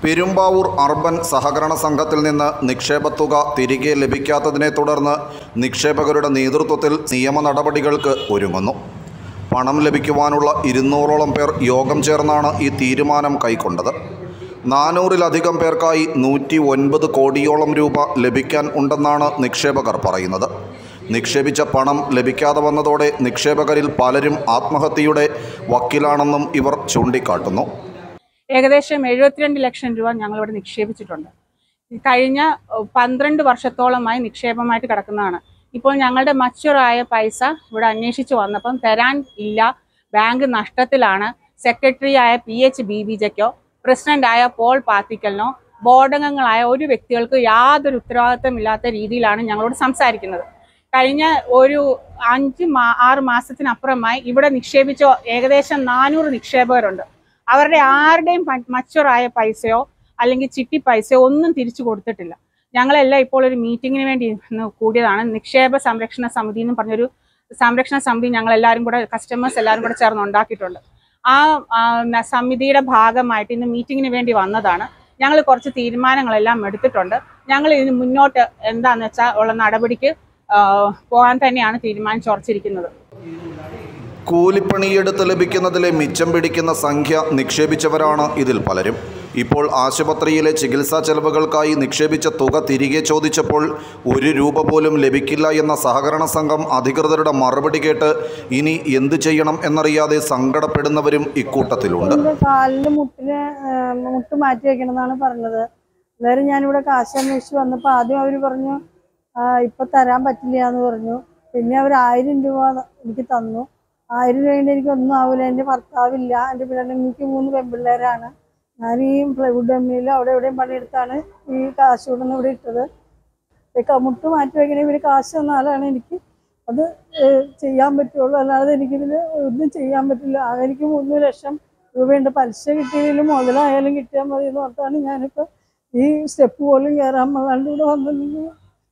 Perumbavoor urban സഹകരണ സംഘത്തിൽ നിന്ന് നിക്ഷേപത്തുക തിരികെ ലഭിക്കാത്തതിനെ തുടർന്ന് നിക്ഷേപകരുടെ നേതൃത്വത്തിൽ നിയമ നടപടികൾക്ക് ഒരുങ്ങുന്നു പണം ലഭിക്കുവാനുള്ള ഇരുന്നൂറോളം പേർ യോഗം ചേർന്നാണ് ഈ തീരുമാനം കൈക്കൊണ്ടത് നാനൂറിലധികം പേർക്കായി നൂറ്റി ഒൻപത് കോടിയോളം രൂപ ലഭിക്കാൻ ഉണ്ടെന്നാണ് നിക്ഷേപകർ പറയുന്നത് നിക്ഷേപിച്ച പണം ലഭിക്കാതെ വന്നതോടെ നിക്ഷേപകരിൽ പലരും ആത്മഹത്യയുടെ വക്കിലാണെന്നും ഇവർ ചൂണ്ടിക്കാട്ടുന്നു ഏകദേശം എഴുപത്തിരണ്ട് ലക്ഷം രൂപ ഞങ്ങളിവിടെ നിക്ഷേപിച്ചിട്ടുണ്ട് കഴിഞ്ഞ ഏഹ്, പന്ത്രണ്ട് വർഷത്തോളമായി നിക്ഷേപമായിട്ട് കിടക്കുന്നതാണ് ഇപ്പോൾ ഞങ്ങളുടെ മച്ചുറായ പൈസ ഇവിടെ അന്വേഷിച്ച് വന്നപ്പം തരാൻ ഇല്ല ബാങ്ക് നഷ്ടത്തിലാണ് സെക്രട്ടറി ആയ P H B B Jaico പ്രസിഡന്റായ പോൾ പാത്തിക്കലിനോ ബോർഡംഗങ്ങളായ ഒരു വ്യക്തികൾക്ക് യാതൊരു ഉത്തരവാദിത്തമില്ലാത്ത രീതിയിലാണ് ഞങ്ങളോട് സംസാരിക്കുന്നത് കഴിഞ്ഞ ഒരു അഞ്ച് മാ ആറ് മാസത്തിനപ്പുറമായി ഇവിടെ നിക്ഷേപിച്ച ഏകദേശം നാനൂറ് നിക്ഷേപകരുണ്ട് അവരുടെ ആരുടെയും മച്ചുറായ പൈസയോ അല്ലെങ്കിൽ ചിട്ടി പൈസയോ ഒന്നും തിരിച്ചു കൊടുത്തിട്ടില്ല ഞങ്ങളെല്ലാം ഇപ്പോൾ ഒരു മീറ്റിങ്ങിന് വേണ്ടി ഇന്ന് കൂടിയതാണ് നിക്ഷേപ സംരക്ഷണ സമിതി എന്ന് പറഞ്ഞൊരു സംരക്ഷണ സമിതി ഞങ്ങൾ എല്ലാവരും കൂടെ കസ്റ്റമേഴ്സ് എല്ലാവരും കൂടെ ചേർന്ന് ഉണ്ടാക്കിയിട്ടുണ്ട് ആ ആ, ന- സമിതിയുടെ ഭാഗമായിട്ട് ഇന്ന് മീറ്റിങ്ങിന് വേണ്ടി വന്നതാണ് ഞങ്ങൾ കുറച്ച് തീരുമാനങ്ങളെല്ലാം എടുത്തിട്ടുണ്ട് ഞങ്ങൾ ഇതിന് മുന്നോട്ട് എന്താണെന്ന് വെച്ചാൽ ഉള്ള നടപടിക്ക് ആ, പോകാൻ തന്നെയാണ് തീരുമാനിച്ചുറച്ചിരിക്കുന്നത് കൂലിപ്പണിയെടുത്ത് ലഭിക്കുന്നതിലെ മിച്ചം പിടിക്കുന്ന സംഖ്യ നിക്ഷേപിച്ചവരാണ് ഇതിൽ പലരും ഇപ്പോൾ ആശുപത്രിയിലെ ചികിത്സാ ചെലവുകൾക്കായി നിക്ഷേപിച്ച തുക തിരികെ ചോദിച്ചപ്പോൾ ഒരു രൂപ പോലും ലഭിക്കില്ല എന്ന സഹകരണ സംഘം അധികൃതരുടെ മറുപടി കേട്ട് ഇനി എന്തു ചെയ്യണം എന്നറിയാതെ സങ്കടപ്പെടുന്നവരും ഇക്കൂട്ടത്തിലുണ്ട് എൻ്റെ കാലിന് മുട്ടിന് ഏഹ്, മുട്ട് മാറ്റി വെക്കണമെന്നാണ് പറഞ്ഞത് അന്നേരം ഞാനിവിടെ കാശ് അന്വേഷിച്ച് വന്നപ്പോൾ ആദ്യം അവർ പറഞ്ഞു "ആ, ഇപ്പൊ തരാൻ പറ്റില്ല എന്ന് പറഞ്ഞു പിന്നെ അവർ ആയിരം രൂപ എനിക്ക് തന്നു ആയിരം രൂപ കൊണ്ട് എനിക്ക് ഒന്നും ആവില്ല എൻ്റെ ഭർത്താവില്ല എൻ്റെ പിള്ളേർ എനിക്ക് മൂന്ന് പെൺപിള്ളേരാണ് ഞാൻ ഈ പ്ലൈവുഡ് കമ്പനിയിൽ അവിടെ എവിടെയും പണിയെടുത്താണ് ഈ കാശ് കൊണ്ടുവന്ന് ഇവിടെ ഇട്ടത് ഈ ക- മുട്ട് മാറ്റി വെക്കണേ ഇവര് കാശ് തന്നാലാണ് എനിക്ക് അത് ഏഹ്, ചെയ്യാൻ പറ്റുള്ളൂ അല്ലാതെ എനിക്കിതിൽ ഒന്നും ചെയ്യാൻ പറ്റില്ല ആകെ എനിക്ക് മൂന്ന് ലക്ഷം രൂപയുണ്ട് പലിശ കിട്ടിയതിലും മുതലായാലും കിട്ടിയാൽ മതി എന്ന് ഓർത്താണ് ഞാനിപ്പോൾ ഈ സ്റ്റെപ്പ് പോലും കയറാൻ പാടാണ്ട് ഇവിടെ വന്നിട്ടുണ്ടെങ്കിൽ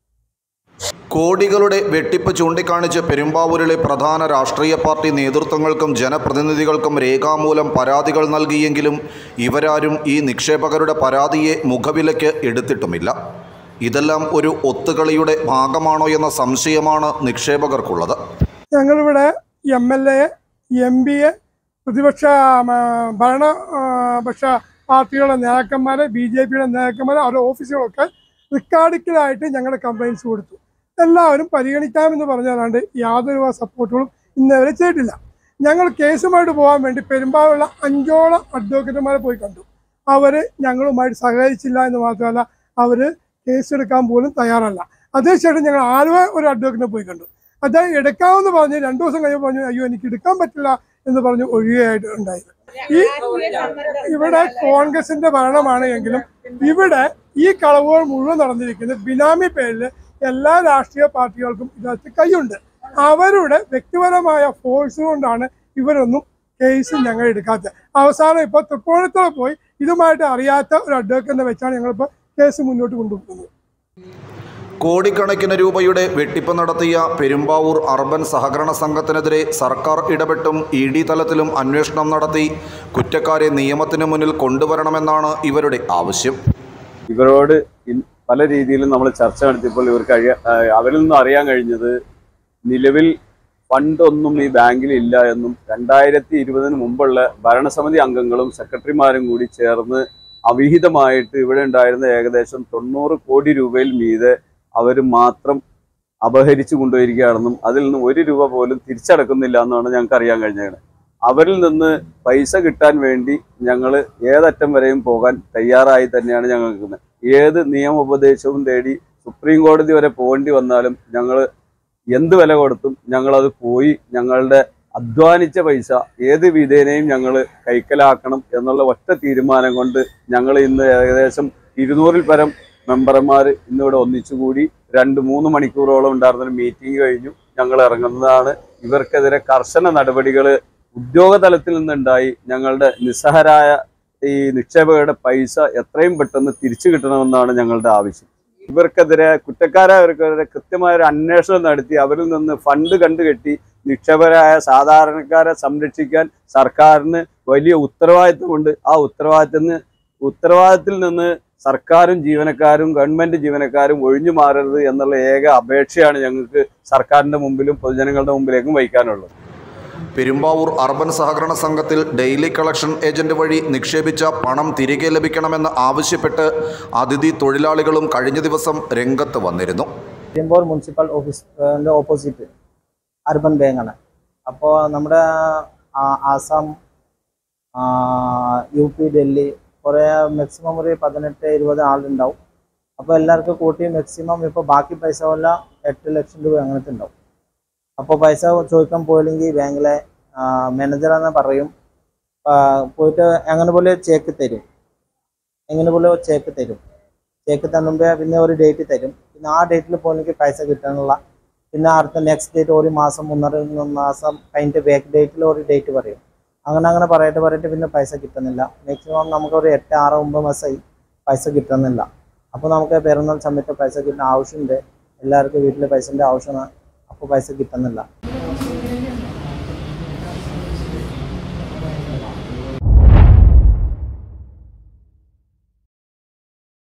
കോടികളുടെ വെട്ടിപ്പ് ചൂണ്ടിക്കാണിച്ച് പെരുമ്പാവൂരിലെ പ്രധാന രാഷ്ട്രീയ പാർട്ടി നേതൃത്വങ്ങൾക്കും ജനപ്രതിനിധികൾക്കും രേഖാമൂലം പരാതികൾ നൽകിയെങ്കിലും ഇവരാരും ഈ നിക്ഷേപകരുടെ പരാതിയെ മുഖവിലയ്ക്ക് എടുത്തിട്ടുമില്ല ഇതെല്ലാം ഒരു ഒത്തുകളിയുടെ ഭാഗമാണോ എന്ന സംശയമാണ് നിക്ഷേപകർക്കുള്ളത് ഞങ്ങളിവിടെ എം എൽ എ എം പിയെ പ്രതിപക്ഷ ആ, ഭരണ ആ, പക്ഷ പാർട്ടികളുടെ നേതാക്കന്മാരെ ബി ജെ പിയുടെ നേതാക്കന്മാരെ അവരുടെ ഓഫീസുകളൊക്കെ റിക്കാർഡിക്കലായിട്ട് ഞങ്ങളുടെ കംപ്ലയിൻസ് കൊടുത്തു എല്ലാവരും പരിഗണിക്കാമെന്ന് പറഞ്ഞല്ലാണ്ട് യാതൊരു സപ്പോർട്ടുകളും ഇന്നേവരെ ചെയ്തിട്ടില്ല ഞങ്ങൾ കേസുമായിട്ട് പോകാൻ വേണ്ടി പെരുമ്പാവൂരുള്ള അഞ്ചോളം അഡ്വക്കേറ്റുമാരെ പോയി കണ്ടു അവർ ഞങ്ങളുമായിട്ട് സഹകരിച്ചില്ല എന്ന് മാത്രമല്ല അവർ കേസെടുക്കാൻ പോലും തയ്യാറല്ല അതേശേഷം ഞങ്ങൾ ആലുവ ഒരു അഡ്വക്കേറ്റിനെ പോയി കണ്ടു അദ്ദേഹം എടുക്കാമെന്ന് പറഞ്ഞ് രണ്ടു ദിവസം കഴിഞ്ഞ് പറഞ്ഞു അയ്യോ എനിക്ക് എടുക്കാൻ പറ്റില്ല എന്ന് പറഞ്ഞ് ഒഴിയുകയായിട്ട് ഉണ്ടായത് ഈ ഇവിടെ കോൺഗ്രസിന്റെ ഭരണമാണ് എങ്കിലും ഇവിടെ ഈ കളവുകൾ മുഴുവൻ നടന്നിരിക്കുന്നത് ബിനാമി പേരിൽ എല്ലാ രാഷ്ട്രീയ പാർട്ടികൾക്കും ഇതിനകത്ത് കൈയുണ്ട് അവരുടെ വ്യക്തിപരമായ ഫോഴ്സ് കൊണ്ടാണ് ഇവരൊന്നും കേസ് ഞങ്ങൾ എടുക്കാത്തത് അവസാനം ഇപ്പോൾ തൃപ്പൂണിത്തുറ പോയി ഇതുമായിട്ട് അറിയാത്ത ഒരു അഡ്വക്കേറ്റിനെ വെച്ചാണ് ഞങ്ങളിപ്പോൾ കേസ് മുന്നോട്ട് കൊണ്ടുപോകുന്നത് കോടിക്കണക്കിന് രൂപയുടെ വെട്ടിപ്പ് നടത്തിയ പെരുമ്പാവൂർ അർബൻ സഹകരണ സംഘത്തിനെതിരെ സർക്കാർ ഇടപെട്ടും ഇ ഡി തലത്തിലും അന്വേഷണം നടത്തി കുറ്റക്കാരെ നിയമത്തിന് മുന്നിൽ കൊണ്ടുവരണമെന്നാണ് ഇവരുടെ ആവശ്യം ഇവരോട് ഇൻ- പല രീതിയിലും നമ്മൾ ചർച്ച നടത്തിയപ്പോൾ ഇവർക്ക് കഴിയ ആ, അവരിൽ നിന്നും അറിയാൻ കഴിഞ്ഞത് നിലവിൽ ഫണ്ടൊന്നും ഈ ബാങ്കിൽ ഇല്ല എന്നും രണ്ടായിരത്തി ഇരുപതിന് മുമ്പുള്ള ഭരണസമിതി അംഗങ്ങളും സെക്രട്ടറിമാരും കൂടി ചേർന്ന് അവിഹിതമായിട്ട് ഇവിടെ ഉണ്ടായിരുന്ന ഏകദേശം തൊണ്ണൂറ് കോടി രൂപയിൽ മീതെ അവർ മാത്രം അപഹരിച്ചു കൊണ്ടുപോയിരിക്കുകയാണെന്നും അതിൽ നിന്ന് ഒരു രൂപ പോലും തിരിച്ചടക്കുന്നില്ല എന്നാണ് ഞങ്ങൾക്ക് അറിയാൻ കഴിഞ്ഞത് അവരിൽ നിന്ന് പൈസ കിട്ടാൻ വേണ്ടി ഞങ്ങൾ ഏതറ്റം വരെയും പോകാൻ തയ്യാറായി തന്നെയാണ് ഞങ്ങൾ നിൽക്കുന്നത് ഏത് നിയമോപദേശവും തേടി സുപ്രീം കോടതി വരെ പോകേണ്ടി വന്നാലും ഞങ്ങൾ എന്ത് വില കൊടുത്തും ഞങ്ങളത് പോയി ഞങ്ങളുടെ അധ്വാനിച്ച പൈസ ഏത് വിധേനയും ഞങ്ങൾ കൈക്കലാക്കണം എന്നുള്ള ഒറ്റ തീരുമാനം കൊണ്ട് ഞങ്ങൾ ഇന്ന് ഏകദേശം ഇരുന്നൂറിൽ പരം മെമ്പർമാർ ഇന്നിവിടെ ഒന്നിച്ചുകൂടി രണ്ട് മൂന്ന് മണിക്കൂറോളം ഉണ്ടായിരുന്ന മീറ്റിംഗ് കഴിഞ്ഞു ഞങ്ങൾ ഇറങ്ങുന്നതാണ് ഇവർക്കെതിരെ കർശന നടപടികൾ ഉദ്യോഗതലത്തിൽ നിന്നുണ്ടായി ഞങ്ങളുടെ നിസ്സഹരായ ഈ നിക്ഷേപകരുടെ പൈസ എത്രയും പെട്ടെന്ന് തിരിച്ചു കിട്ടണമെന്നാണ് ഞങ്ങളുടെ ആവശ്യം ഇവർക്കെതിരെ കുറ്റക്കാരായവർക്കെതിരെ കൃത്യമായ ഒരു അന്വേഷണം നടത്തി അവരിൽ നിന്ന് ഫണ്ട് കണ്ടുകെട്ടി നിക്ഷേപകരായ സാധാരണക്കാരെ സംരക്ഷിക്കാൻ സർക്കാരിന് വലിയ ഉത്തരവാദിത്വമുണ്ട് ആ ഉത്തരവാദിത്തത്തിന് ഉത്തരവാദിത്തത്തിൽ നിന്ന് സർക്കാരും ജീവനക്കാരും ഗവൺമെന്റ് ജീവനക്കാരും ഒഴിഞ്ഞു മാറരുത് എന്നുള്ള ഏക അപേക്ഷയാണ് ഞങ്ങൾക്ക് സർക്കാരിന്റെ മുമ്പിലും പൊതുജനങ്ങളുടെ മുമ്പിലേക്കും വഹിക്കാനുള്ളത് പെരുമ്പാവൂർ അർബൻ സഹകരണ സംഘത്തിൽ ഡെയിലി കളക്ഷൻ ഏജന്റ് വഴി നിക്ഷേപിച്ച പണം തിരികെ ലഭിക്കണമെന്ന് ആവശ്യപ്പെട്ട് അതിഥി തൊഴിലാളികളും കഴിഞ്ഞ ദിവസം രംഗത്ത് വന്നിരുന്നു പെരുമ്പോൾ മുനിസിപ്പൽ ഓഫീസിൻ്റെ ഓപ്പോസിറ്റ് അർബൻ ബാങ്കാണ് അപ്പോൾ നമ്മുടെ ആ, ആസാം ആ, യു പി ഡൽഹി കുറേ മാക്സിമം ഒരു പതിനെട്ട് ഇരുപത് ആളുണ്ടാവും അപ്പോൾ എല്ലാവർക്കും കൂട്ടി മാക്സിമം ഇപ്പോൾ ബാക്കി പൈസ വല്ല എട്ട് ലക്ഷം രൂപ അങ്ങനത്തെ ഉണ്ടാവും അപ്പോൾ പൈസ ചോദിക്കാൻ പോയില്ലെങ്കിൽ ബാങ്കിലെ മാനേജറാന്ന് പറയും ആ, പോയിട്ട് അങ്ങനെ പോലെ ചെക്ക് തരും എങ്ങനെ പോലെ ചെക്ക് തരും ചെക്ക് തന്നുമ്പോൾ പിന്നെ ഒരു ഡേറ്റ് തരും പിന്നെ ആ ഡേറ്റിൽ പോലെങ്കിൽ പൈസ കിട്ടാനുള്ള പിന്നെ അടുത്ത നെക്സ്റ്റ് ഡേറ്റ് ഒരു മാസം ഒന്നര മാസം കഴിഞ്ഞിട്ട് ബാക്ക് ഡേറ്റിൽ ഒരു ഡേറ്റ് പറയും അങ്ങനെ അങ്ങനെ പറയട്ട് പറയട്ട് പിന്നെ പൈസ കിട്ടുന്നില്ല മാക്സിമം നമുക്ക് ഒരു എട്ട് ആറ് ഒമ്പത് മാസമായി പൈസ കിട്ടുന്നില്ല അപ്പോൾ നമുക്ക് പെരുന്നാൾ സമയത്ത് പൈസ കിട്ടുന്ന ആവശ്യമുണ്ട് എല്ലാവർക്കും വീട്ടിൽ പൈസൻ്റെ ആവശ്യമാണ് അപ്പോൾ പൈസ കിട്ടുന്നില്ല